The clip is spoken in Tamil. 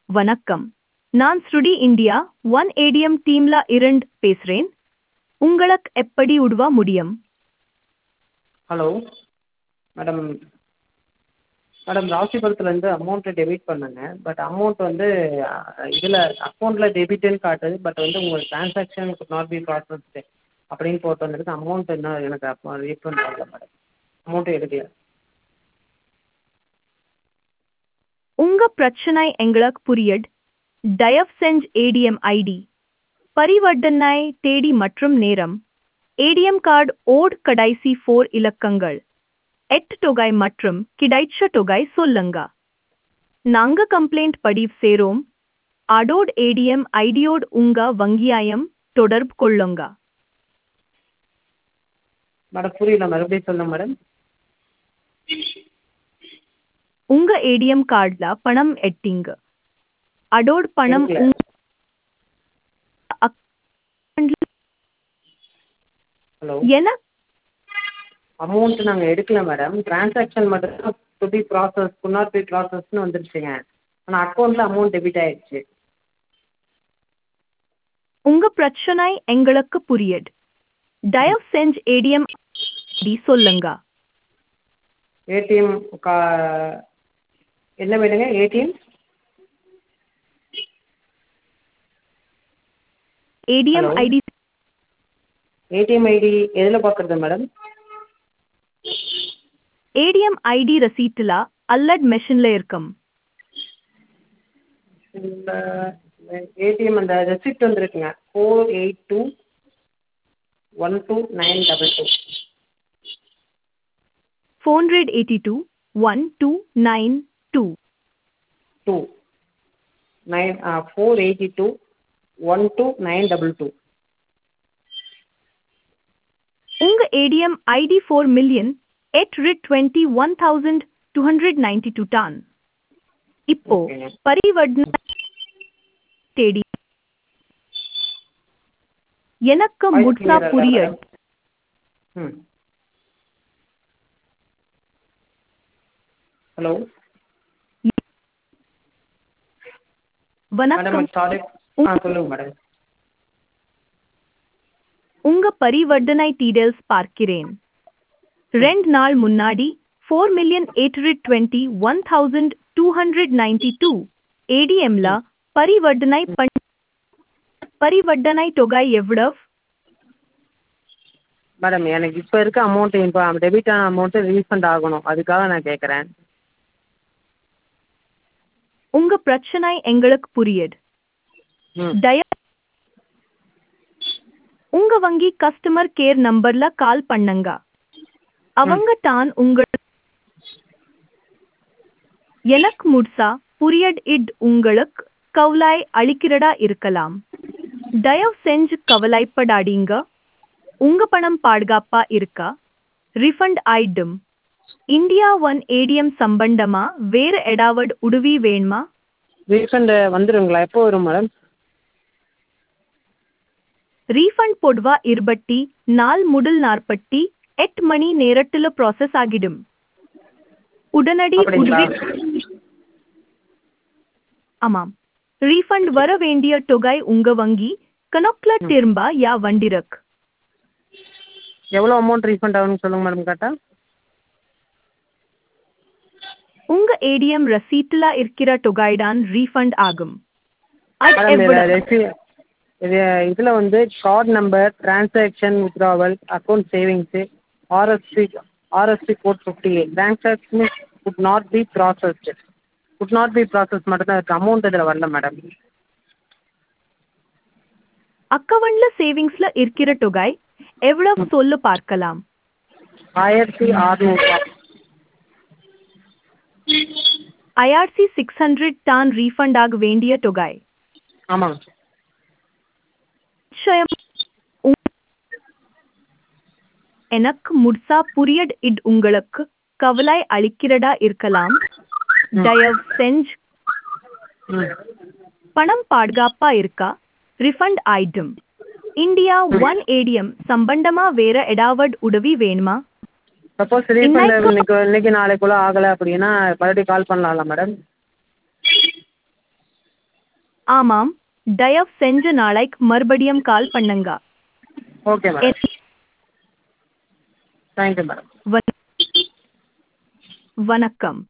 வணக்கம் நான் ஸ்ருடி இந்தியா ஒன் ஏடிஎம் டீம்ல இருந்து பேசுறேன் உங்களுக்கு எப்படி உதவ முடியும் ஹலோ மேடம் மேடம் ராசிபுரத்துலேருந்து அமௌண்ட்டு டெபிட் பண்ணேங்க பட் அமௌண்ட் வந்து இதில் அக்கௌண்ட்டில் டெபிட்டுன்னு காட்டுது பட் வந்து உங்கள் transaction could not be processed அப்படின்னு போட்டு வந்திருக்கு அமௌண்ட் இன்னும் எனக்கு அப்போ ரீஃபண்ட் ஆகல மேடம் அமௌண்ட்டும் எடுக்கல உங்க பிரச்சனை எங்களுக்கு புரியுது தயவு செஞ்சு ஏடிஎம் ஐடி பரிவர்த்தனை தேதி மற்றும் நேரம் ஏடிஎம் கார்டு ஓட் கடைசி ஃபோர் இலக்கங்கள் எட்டு தொகை மற்றும் கிடைச்ச தொகை சொல்லுங்க நாங்க கம்ப்ளைண்ட் பதிவு சேரோம் அதோட ஏடிஎம் ஐடியோடு உங்க வங்கியாயம் தொடர்பு கொள்ளுங்க மேடம் புரியல மறுபடியும் சொல்லுங்கள் மேடம் உங்க ஏடிஎம் கார்டுல பணம் எட்டிங்க அதோட பணம் எடுக்கல. உங்க account-ல ஹலோ என அமௌண்ட் நாங்கள் எடுக்கல மேடம் ட்ரான்சாக்ஷன் மட்டும் to be process could not be ப்ராசஸ்னு வந்துருச்சுங்க ஆனால் அக்கௌண்ட்டில் அமௌண்ட் டெபிட் ஆயிடுச்சு உங்க பிரச்சனை எங்களுக்கு புரியுது தயவு செஞ்சு ஏடிஎம் ஐடி சொல்லுங்க ஏடிஎம் கா என்ன வேணுங்க ATM ATM Hello. ID ATM ID எதில் பார்க்குறது மேடம் ஏடிஎம் ஐடி ரசீட்டுல அல்லட் மெஷின்ல இருக்கும் இந்த ஏடிஎம் அந்த ரெசிப்ட் வந்துருக்குங்க four eight two one two nine double two four hundred eighty two one two nine two two nine four eighty two one two nine double two உங்க ATM ID four million eight hundred twenty one thousand two hundred ninety two டான் இப்போ ஓகேங்க பரிவர்த்தனை தேடி எனக்கு வாய்ஸ் முழுசா கிளியராக புரியுது ம் ஹலோ மேடம் வணக்கம் சாரி ஆ சொல்லுங்கள் மேடம் உங்க பரிவர்த்தனை டீடைல்ஸ் பார்க்கிறேன் ரெண்டு நாள் முன்னாடி four million eight hundred twenty one thousand two hundred ninety two ஏடிஎம்ல பரிவர்த்தனை பண் பரிவர்த்தனை தொகை எவ்வளவு மேடம் எனக்கு இப்போ இருக்க அமௌண்ட்டு இப்போ டெபிட் ஆன அமௌண்ட்டு ரீஃபண்ட் ஆகணும் அதுக்காக நான் கேட்குறேன் உங்க பிரச்சனை எங்களுக்கு புரியுது ம் தய உங்க வங்கி கஸ்டமர் கேர் நம்பர்ல கால் பண்ணுங்க அவங்க தான் உங்க எனக்கு முழுசா புரியட் இட் உங்களுக்கு கவலை அளிக்கிறதா இருக்கலாம் தயவு செஞ்சு கவலைப்படாதீங்க உங்க பணம் பாதுகாப்பா இருக்கா ரிஃபண்ட் ஆயிடும் இந்தியா ஒன் ஏடிஎம் சம்பந்தமா வேற ஏதாவது உதவி வேணுமா ரீஃபண்ட் வந்துடுங்களா எப்போ வரும் மேடம் ரீஃபண்ட் பொதுவா இருபட்டி நாள் முதல் நாற்பத்தி எட்டு மணி நேரத்துல ப்ராசஸ் ஆகிடும் உடனடி அப்படிங்களா உதவி ஆமாம் ரீஃபண்ட் வர வேண்டிய தொகை உங்க வங்கி கணக்குல திரும்ப யா வண்டிரக் எவ்வளோ அமௌண்ட் ரீஃபண்ட் ஆகும்னு சொல்லுங்கள் மேடம் கரெக்டாக உங்க ஏடிஎம் ரசீட்டுல இருக்கிற தொகைதான் ரீஃபண்ட் ஆகும் அது மேடம் இதில் எவ்வளவு ரெசி இது இதில் வந்து card number transaction withdrawal account savings RSP RSP code fifty eight transaction could not be processed could not be process மட்டும் தான் இருக்குது அமௌண்ட் இதில் வரல மேடம் அக்கவுண்ட்ல சேவிங்ஸ்ல இருக்கிற தொகை எவ்வளவு சொல்லு பார்க்கலாம் ஆயிரத்தி அறநூறுபா ஐஆர்சி சிக்ஸ் ஹண்ட்ரட் தான் ரீஃபண்ட் ஆக வேண்டிய தொகை ஆமாங்க நிச்சயம் உங்- எனக்கு முழுசா புரியட் இட் உங்களுக்கு கவலை அளிக்கிறதா இருக்கலாம் தயவு செஞ்சு ம் பணம் பாதுகாப்பா இருக்கா ரிஃபண்ட் ஆயிடும் இந்தியா ஒன் ஏடிஎம் சம்பந்தமா வேற ஏதாவது உதவி வேணுமா சப்போஸ் ரீஃபண்ட் இன்னைக்கு- இன்னைக்கு இன்னைக்கு நாளைக்குள்ள ஆகலை அப்படின்னா மறுபடியும் கால் பண்ணலாம்ல மேடம் ஆமாம் தயவு செஞ்சு நாளைக்கு மறுபடியும் கால் பண்ணுங்க ஓகே மேடம் தேங்க்யூ மேடம் வ- வணக்கம்